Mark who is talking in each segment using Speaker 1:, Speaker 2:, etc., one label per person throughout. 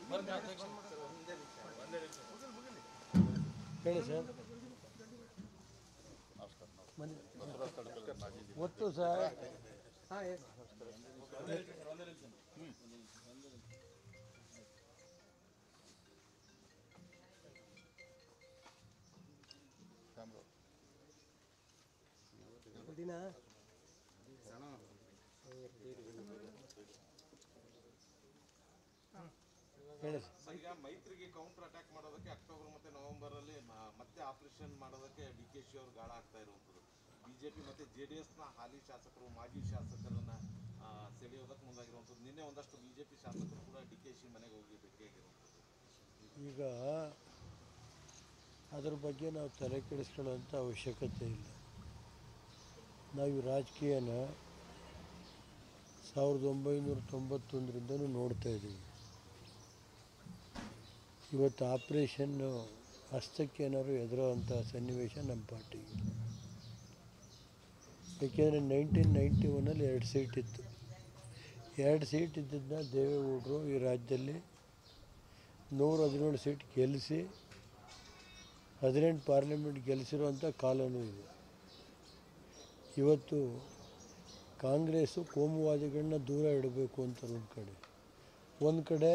Speaker 1: ಹೇಳಿ ಸರ್ ಒಟ್ಟು ಸರ್ ಹಾಂ ದಿನ ಹೇಳಿ ಸರ್
Speaker 2: ಈಗ ಮೈತ್ರಿಗೆ ಕೌಂಟರ್ ಅಟ್ಯಾಕ್ ಮಾಡೋದಕ್ಕೆ ಅಕ್ಟೋಬರ್ ಮತ್ತೆ ನವೆಂಬರ್ ಅಲ್ಲಿ ಮ- ಮತ್ತೆ ಆಪರೇಷನ್ ಮಾಡೋದಕ್ಕೆ ಡಿ ಕೆ ಶಿ ಅವರು ಗಾಳ ಆಗ್ತಾ ಇರುವಂಥದ್ದು ಬಿಜೆಪಿ ಮತ್ತೆ ಜೆ ಡಿ ಎಸ್ನ ಹಾಲಿ ಶಾಸಕರು ಮಾಜಿ ಶಾಸಕರನ್ನ ಆ, ಸೆಳೆಯೋದಕ್ಕೆ ಮುಂದಾಗಿರುವಂಥದ್ದು ನಿನ್ನೆ ಒಂದಷ್ಟು ಬಿಜೆಪಿ ಶಾಸಕರು ಕೂಡ ಡಿ ಕೆ ಶಿ ಮನೆಗೆ ಹೋಗಿ ಭೇಟಿಯಾಗಿರುವಂಥದ್ದು
Speaker 1: ಈಗ ಅದ್ರ ಬಗ್ಗೆ ನಾವು ತಲೆ ಕೆಡಿಸ್ಕೊಳ್ಳೋಂಥ ಅವಶ್ಯಕತೆ ಇಲ್ಲ ನಾವು ಈ ರಾಜಕೀಯನ ಸಾವಿರದ ಒಂಬೈನೂರ ತೊಂಬತ್ತೊಂದರಿಂದನೂ ನೋಡ್ತಾ ಇದ್ದೀವಿ ಇವತ್ತು ಆಪ್ರೇಷನ್ನು ಹಸ್ತಕ್ಕೆ ಏನಾದ್ರು ಎದುರೋವಂಥ ಸನ್ನಿವೇಶ ನಮ್ಮ ಪಾರ್ಟಿಗೆ ಏಕೆಂದರೆ ನೈನ್ಟೀನ್ ನೈಂಟಿ ಒನ್ನಲ್ಲಿ ಎರಡು ಸೀಟ್ ಇತ್ತು ಎರಡು ಸೀಟ್ ಇದ್ದದನ್ನ ದೇವೇಗೌಡರು ಈ ರಾಜ್ಯದಲ್ಲಿ ನೂರ ಹದಿನೇಳು ಸೀಟ್ ಗೆಲ್ಲಿಸಿ ಹದಿನೆಂಟು ಪಾರ್ಲಿಮೆಂಟ್ ಗೆಲ್ಲಿಸಿರುವಂಥ ಕಾಲನೂ ಇದೆ ಇವತ್ತು ಕಾಂಗ್ರೆಸ್ಸು ಕೋಮುವಾದಿಗಳನ್ನ ದೂರ ಇಡಬೇಕು ಅಂತಾರೆ ಒಂದು ಕಡೆ ಒಂದು ಕಡೆ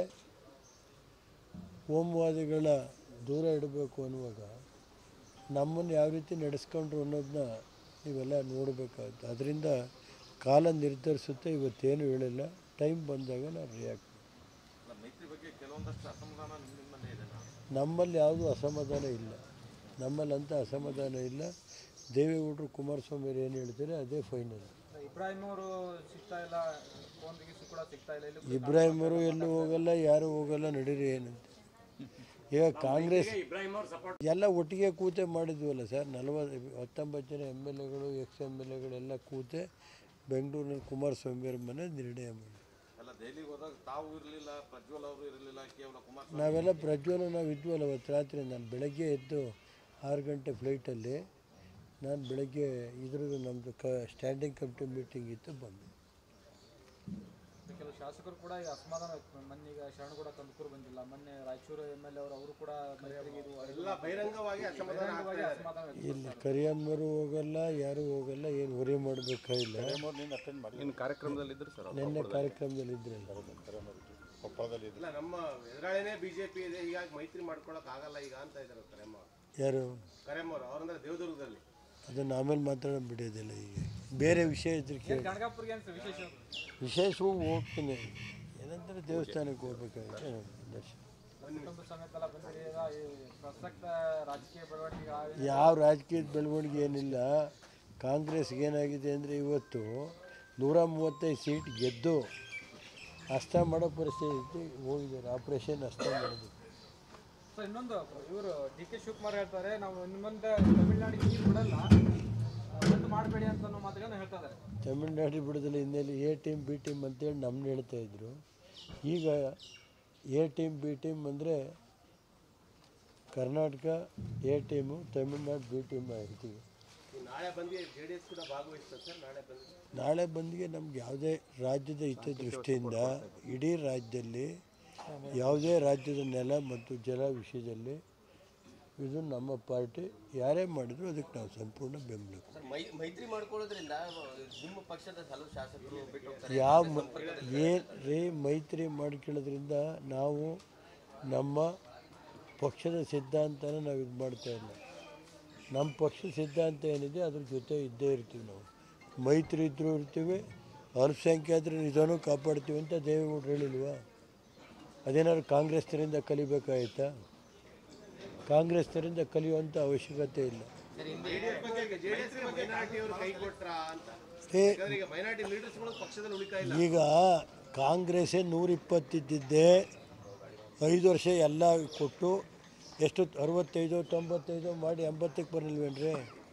Speaker 1: ಕೋಮುವಾದಿಗಳ ದೂರ ಇಡಬೇಕು ಅನ್ನುವಾಗ ನಮ್ಮನ್ನು ಯಾವ ರೀತಿ ನಡೆಸ್ಕೊಂಡ್ರು ಅನ್ನೋದನ್ನ ನೀವೆಲ್ಲ ನೋಡಬೇಕಾಗುತ್ತೆ ಅದರಿಂದ ಕಾಲ ನಿರ್ಧರಿಸುತ್ತೆ ಇವತ್ತೇನು ಹೇಳಿಲ್ಲ ಟೈಮ್ ಬಂದಾಗ ನಾನು ರಿಯಾಕ್ಟ್
Speaker 2: ಅಲ್ಲ ಮೈತ್ರಿ ಬಗ್ಗೆ ಕೆಲವೊಂದಷ್ಟು ಅಸಮಾಧಾನ ನಿಮ್ಮಲ್ಲೇ ಇದೆ ನಾನು
Speaker 1: ನಮ್ಮಲ್ಲಿ ಯಾವುದೂ ಅಸಮಾಧಾನ ಇಲ್ಲ ನಮ್ಮಲ್ಲಿ ಅಂಥ ಅಸಮಾಧಾನ ಇಲ್ಲ ದೇವೇಗೌಡರು ಕುಮಾರಸ್ವಾಮಿ ಅವ್ರು ಏನು ಹೇಳ್ತಾರೆ ಅದೇ ಫೈನಲ್
Speaker 3: ಇಬ್ರಾಹಿಂ ಅವರು ಸಿಗ್ತಾ ಇಲ್ಲ ಫೋನ್ ತೆಗಿಸಿ ಕೂಡ ಸಿಗ್ತಾ ಇಲ್ಲ ಇಲ್ಲಿ
Speaker 1: ಇಬ್ರಾಹಿಂ ಅವರು ಎಲ್ಲೂ ಹೋಗಲ್ಲ ಯಾರೂ ಹೋಗಲ್ಲ ನಡೀರಿ ಏನಂತೆ ಈಗ ಕಾಂಗ್ರೆಸ್ ಎಲ್ಲ ಒಟ್ಟಿಗೆ ಕೂತೆ ಮಾಡಿದ್ವಲ್ಲ ಸರ್ ನಲವತ್ತು ಹತ್ತೊಂಬತ್ತು ಜನ ಎಮ್ ಎಲ್ ಎಗಳು ಎಕ್ಸ್ ಎಮ್ ಎಲ್ ಎಗಳೆಲ್ಲ ಕೂತೆ ಬೆಂಗಳೂರಿನಲ್ಲಿ ಕುಮಾರಸ್ವಾಮಿ ಅವ್ರ ಮನೆ ನಿರ್ಣಯ ಮಾಡಿ
Speaker 2: ಎಲ್ಲ ದೆಹಲಿಗೆ ಹೋದಾಗ ತಾವು ಇರಲಿಲ್ಲ ಪ್ರಜ್ವಲ್ ಅವರು ಇರಲಿಲ್ಲ ಕೇವಲ ಕುಮಾರಸ್ವಾಮಿ
Speaker 1: ನಾವೆಲ್ಲ ಪ್ರಜ್ವಲ ನಾವು ಇದ್ವಲ್ಲ ಅವತ್ತು ರಾತ್ರಿ ನಾನು ಬೆಳಗ್ಗೆ ಎದ್ದು ಆರು ಗಂಟೆ ಫ್ಲೈಟಲ್ಲಿ ನಾನು ಬೆಳಗ್ಗೆ ಇದ್ರದ್ದು ನಮ್ಮದು ಕ ಸ್ಟ್ಯಾಂಡಿಂಗ್ ಕಮಿಟಿ ಮೀಟಿಂಗ್ ಇತ್ತು ಬಂದೆ
Speaker 3: ಕೆಲವು ಶಾಸಕರು ಕೂಡ ಈಗ ಅಸಮಾಧಾನ ವ್ಯಕ್ತ- ಮೊನ್ನೆ ಈಗ ಶರಣಗೌಡ ಕಂದಕೂರು ಬಂದಿಲ್ಲ ಮೊನ್ನೆ ರಾಯಚೂರು ಎಮ್ ಎಲ್ ಎ ಅವರು ಅವರು ಕೂಡ ಮೈತ್ರಿಗೆ ಇದು ಬಹಿರಂಗವಾಗಿ ಅಸಮಾಧಾನ ವ್ಯಕ್ತ
Speaker 1: ಇಲ್ಲಿ ಕರಿಯಮ್ಮರು ಹೋಗಲ್ಲ ಯಾರೂ ಹೋಗಲ್ಲ ಏನು ಹೊರೆ ಮಾಡಬೇಕಾಗಿಲ್ಲ
Speaker 4: ಇನ್ನು ಕಾರ್ಯಕ್ರಮದಲ್ಲಿ ಇದ್ರು ಸರ್
Speaker 1: ನಿನ್ನೆ ಕಾರ್ಯಕ್ರಮದಲ್ಲಿ ಇದ್ರಲ್ಲ
Speaker 5: ಇಲ್ಲ ನಮ್ಮ ಎದುರಾಳಿನೇ ಬಿಜೆಪಿ ಇದೆ ಹೀಗಾಗಿ ಮೈತ್ರಿ ಮಾಡ್ಕೊಳಕ್ ಆಗಲ್ಲ ಈಗ ಅಂತ ಇದ್ದಾರೆ ಕರೆಮ್ಮ
Speaker 1: ಯಾರು
Speaker 5: ಕರೆಮ್ಮವ್ರು ಅವ್ರಂದ್ರೆ ದೇವದುರ್ಗದಲ್ಲಿ
Speaker 1: ಅದನ್ನು ಆಮೇಲೆ ಮಾತಾಡೋ ಬಿಡೋದಿಲ್ಲ ಈಗ ಬೇರೆ ವಿಷಯ ಇದ್ರೆ ಕೇಳಿ
Speaker 3: ಗಣಗಾಪುರ್ಗೆ ಏನು ಸರ್ ವಿಶೇಷ
Speaker 1: ವಿಶೇಷವಾಗಿ ಹೋಗ್ತೀನಿ ಏನಂತಾರೆ ದೇವಸ್ಥಾನಕ್ಕೆ ಹೋಗ್ಬೇಕಾಗುತ್ತೆ ದರ್ಶನ
Speaker 3: ಕುಟುಂಬ ಸಮೇತ ಎಲ್ಲ ಬಂದಿರಿ ಈಗ ಈ ಪ್ರಸಕ್ತ ರಾಜಕೀಯ ಬೆಳವಣಿಗೆ ಆ-
Speaker 1: ಯಾವ ರಾಜಕೀಯದ ಬೆಳವಣಿಗೆ ಏನಿಲ್ಲ ಕಾಂಗ್ರೆಸ್ಗೆ ಏನಾಗಿದೆ ಅಂದರೆ ಇವತ್ತು ನೂರ ಮೂವತ್ತೈದು ಸೀಟ್ ಗೆದ್ದು ಅಸ್ತ ಮಾಡೋ ಪರಿಸ್ಥಿತಿ ಹೋಗಿದ್ದಾರೆ ಆಪ್ರೇಷನ್ ಅಸ್ತ ಮಾಡೋದು
Speaker 3: ಸರ್ ಇನ್ನೊಂದು ಇವರು ಡಿ ಕೆ ಶಿವಕುಮಾರ್ ಹೇಳ್ತಾರೆ ನಾವು ಇನ್ನು ಮುಂದೆ ತಮಿಳ್ನಾಡಿಗೆ ನೀರು ಬಿಡಲ್ಲ ಬಂದ್ ಮಾಡಬೇಡಿ ಅಂತ ಅನ್ನೋ ಮಾತುಗಳನ್ನ ಹೇಳ್ತಾ ಇದ್ದಾರೆ
Speaker 1: ತಮಿಳ್ನಾಡು ಬಿಡೋದಿಲ್ಲ ಹಿನ್ನೆಲೆ ಎ ಟೀಮ್ ಬಿ ಟೀಮ್ ಅಂತೇಳಿ ನಮ್ಮನ್ನ ಹೇಳ್ತಾ ಇದ್ರು ಈಗ ಎ ಟೀಮ್ ಬಿ ಟೀಮ್ ಅಂದರೆ Karnataka A team Tamil Nadu B team ಆಗಿರ್ತೀವಿ
Speaker 5: ಈ ನಾಳೆ ಬಂದು ಜೆ ಡಿ ಎಸ್ ಕೂಡ ಭಾಗವಹಿಸ್ತದೆ ಸರ್ ನಾಳೆ ಬಂದು
Speaker 1: ನಾಳೆ ಬಂದಿಗೆ ನಮ್ಗೆ ಯಾವುದೇ ರಾಜ್ಯದ ಹಿತದೃಷ್ಟಿಯಿಂದ ಇಡೀ ರಾಜ್ಯದಲ್ಲಿ ಯಾವುದೇ ರಾಜ್ಯದ ನೆಲ ಮತ್ತು ಜಲ ವಿಷಯದಲ್ಲಿ ಇದು ನಮ್ಮ ಪಾರ್ಟಿ ಯಾರೇ ಮಾಡಿದ್ರು ಅದಕ್ಕೆ ನಾವು ಸಂಪೂರ್ಣ ಬೆಂಬಲ ಕೊಡ್ತೀವಿ.
Speaker 6: ಸರ್, ಮೈ- ಮೈತ್ರಿ ಮಾಡ್ಕೊಳ್ಳೋದ್ರಿಂದ ನಿಮ್ಮ ಪಕ್ಷದ ಹಲವು ಶಾಸಕರು ಬಿಟ್ಟು ಹೋಗ್ತಾರೆ
Speaker 1: ಯಾವ ಮ- ಏನ್ ರೇ ಮೈತ್ರಿ ಮಾಡ್ಕೊಳ್ಳೋದ್ರಿಂದ ನಾವು ನಮ್ಮ ಪಕ್ಷದ ಸಿದ್ಧಾಂತನ ನಾವು ಇದು ಮಾಡ್ತಾ ಇಲ್ಲ ನಮ್ಮ ಪಕ್ಷದ ಸಿದ್ಧಾಂತ ಏನಿದೆ ಅದ್ರ ಜೊತೆ ಇದ್ದೇ ಇರ್ತೀವಿ ನಾವು ಮೈತ್ರಿ ಇದ್ರೂ ಇರ್ತೀವಿ ಅಲ್ಪಸಂಖ್ಯಾತರ ಇದನ್ನು ಕಾಪಾಡ್ತೀವಿ ಅಂತ ದೇವೇಗೌಡರು ಹೇಳಿಲ್ವಾ ಅದೇನಾದ್ರು ಕಾಂಗ್ರೆಸ್ನರಿಂದ ಕಲಿಬೇಕಾಯ್ತಾ ಕಾಂಗ್ರೆಸ್ನರಿಂದ ಕಲಿಯುವಂಥ ಅವಶ್ಯಕತೆ ಇಲ್ಲ
Speaker 5: ಜೆ ಡಿ ಎಸ್ ಮೈನಾರಿಟಿ ಅವರು ಕೈ ಕೊಟ್ರ ಅಂತ
Speaker 1: ಏ
Speaker 5: ಯಾಕಂದ್ರೆ ಈಗ ಮೈನಾರಿಟಿ ಲೀಡರ್ಸ್ಗಳು ಪಕ್ಷದಲ್ಲಿ ಉಳಿತಾ ಇಲ್ಲ
Speaker 1: ಈಗ ಕಾಂಗ್ರೆಸ್ಸೇ ನೂರಿಪ್ಪತ್ತಿದ್ದಿದ್ದೆ ಐದು ವರ್ಷ ಎಲ್ಲ ಕೊಟ್ಟು ಎಷ್ಟು ಅರವತ್ತೈದು ತೊಂಬತ್ತೈದು ಮಾಡಿ ಎಂಬತ್ತಕ್ಕೆ ಬರಲಿಲ್ವೇನ್ರಿ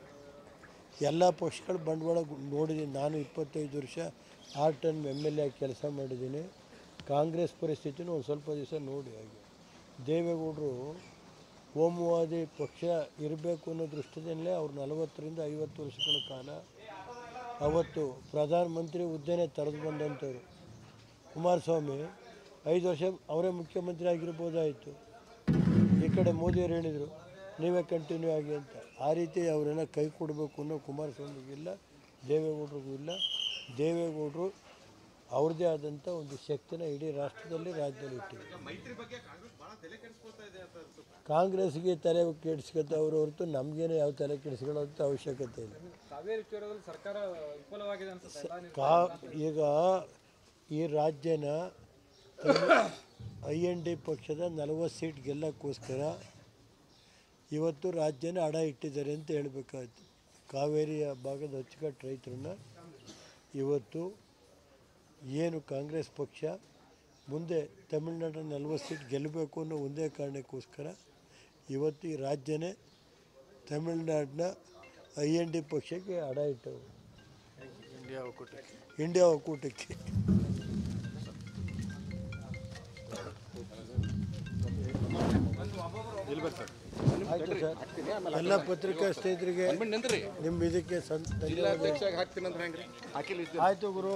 Speaker 1: ಎಲ್ಲ ಪಕ್ಷಗಳ ಬಂಡವಾಳ ನೋಡಿದ್ದೀನಿ ನಾನು ಇಪ್ಪತ್ತೈದು ವರ್ಷ ಆರ್ ಟರ್ಮ್ ಎಮ್ ಎಲ್ ಎ ಆಗಿ ಕೆಲಸ ಮಾಡಿದ್ದೀನಿ ಕಾಂಗ್ರೆಸ್ ಪರಿಸ್ಥಿತಿನೂ ಒಂದು ಸ್ವಲ್ಪ ದಿವಸ ನೋಡಿ ಹಾಗೆ ದೇವೇಗೌಡರು ಕೋಮುವಾದಿ ಪಕ್ಷ ಇರಬೇಕು ಅನ್ನೋ ದೃಷ್ಟಿಯಲ್ಲೇ ಅವ್ರು ನಲವತ್ತರಿಂದ ಐವತ್ತು ವರ್ಷಗಳ ಕಾಲ ಅವತ್ತು ಪ್ರಧಾನಮಂತ್ರಿ ಹುದ್ದೆನೇ ತರೆದು ಬಂದಂಥವ್ರು ಕುಮಾರಸ್ವಾಮಿ ಐದು ವರ್ಷ ಅವರೇ ಮುಖ್ಯಮಂತ್ರಿ ಆಗಿರ್ಬೋದಾಯಿತು ಈ ಕಡೆ ಮೋದಿಯವರು ಹೇಳಿದರು ನೀವೇ ಕಂಟಿನ್ಯೂ ಆಗಿ ಅಂತ ಆ ರೀತಿ ಅವರೆಲ್ಲ ಕೈ ಕೊಡಬೇಕು ಅನ್ನೋ ಕುಮಾರಸ್ವಾಮಿಗಿಲ್ಲ ದೇವೇಗೌಡರಿಗೂ ಇಲ್ಲ ದೇವೇಗೌಡರು ಅವ್ರದ್ದೇ ಆದಂಥ ಒಂದು ಶಕ್ತಿನ ಇಡೀ ರಾಷ್ಟ್ರದಲ್ಲಿ ರಾಜ್ಯದಲ್ಲಿ ಇಟ್ಟಿದ್ದಾರೆ
Speaker 2: ಮೈತ್ರಿ ಬಗ್ಗೆ ಕಾಂಗ್ರೆಸ್ ಬಹಳ ತಲೆ ಕೆಡಿಸ್ಕೊಳ್ತಾ ಇದೆ ಅಂತ ಅನ್ಸುತ್ತೆ
Speaker 1: ಕಾಂಗ್ರೆಸ್ಗೆ ತಲೆ ಕೆಡಿಸ್ಕೊತವ್ರು ಹೊರತು ನಮಗೇನೆ ಯಾವ ತಲೆ ಕೆಡಿಸ್ಕೊಳ್ಳೋಂಥ ಅವಶ್ಯಕತೆ ಇಲ್ಲ
Speaker 3: ಕಾವೇರಿ ವಿಚಾರದಲ್ಲಿ ಸರ್ಕಾರ ವಿಫಲವಾಗಿದೆ ಅನ್ಸುತ್ತೆ ಎಲ್ಲ ನೀವು-
Speaker 1: ಕಾ ಈಗ ಈ ರಾಜ್ಯನ ಐ ಎನ್ ಡಿ ಪಕ್ಷದ ನಲವತ್ತು ಸೀಟ್ ಗೆಲ್ಲಕ್ಕೋಸ್ಕರ ಇವತ್ತು ರಾಜ್ಯನ ಅಡ ಇಟ್ಟಿದ್ದಾರೆ ಅಂತ ಹೇಳಬೇಕಾಯ್ತು ಕಾವೇರಿಯ ಭಾಗದ ಅಚ್ಚುಕಟ್ಟು ರೈತರನ್ನ ಇವತ್ತು ಏನು ಕಾಂಗ್ರೆಸ್ ಪಕ್ಷ ಮುಂದೆ ತಮಿಳ್ನಾಡಿನ ನಲ್ವತ್ತು ಸೀಟ್ ಗೆಲ್ಲಬೇಕು ಅನ್ನೋ ಒಂದೇ ಕಾರಣಕ್ಕೋಸ್ಕರ ಇವತ್ತು ಈ ರಾಜ್ಯನೇ ತಮಿಳ್ನಾಡಿನ ಐ ಎನ್ ಡಿ ಪಕ್ಷಕ್ಕೆ ಅಡ ಇಟ್ಟವು ಇಂಡಿಯಾ ಒಕ್ಕೂಟಕ್ಕೆ ಆಯ್ತು ಸರ್ ಎಲ್ಲ ಪತ್ರಿಕಾ ಸ್ನೇಹಿತರಿಗೆ ನಿಮ್ಮ ಇದಕ್ಕೆ ಸಂ ಧನ್ಯವಾದ.
Speaker 4: ಹಾಕ್ತೀನಿ ಅಂದ್ರೆ ಹೆಂಗ್ರಿ ಹಾಕಿಲ್ಲ
Speaker 1: ಆಯ್ತು ಗುರು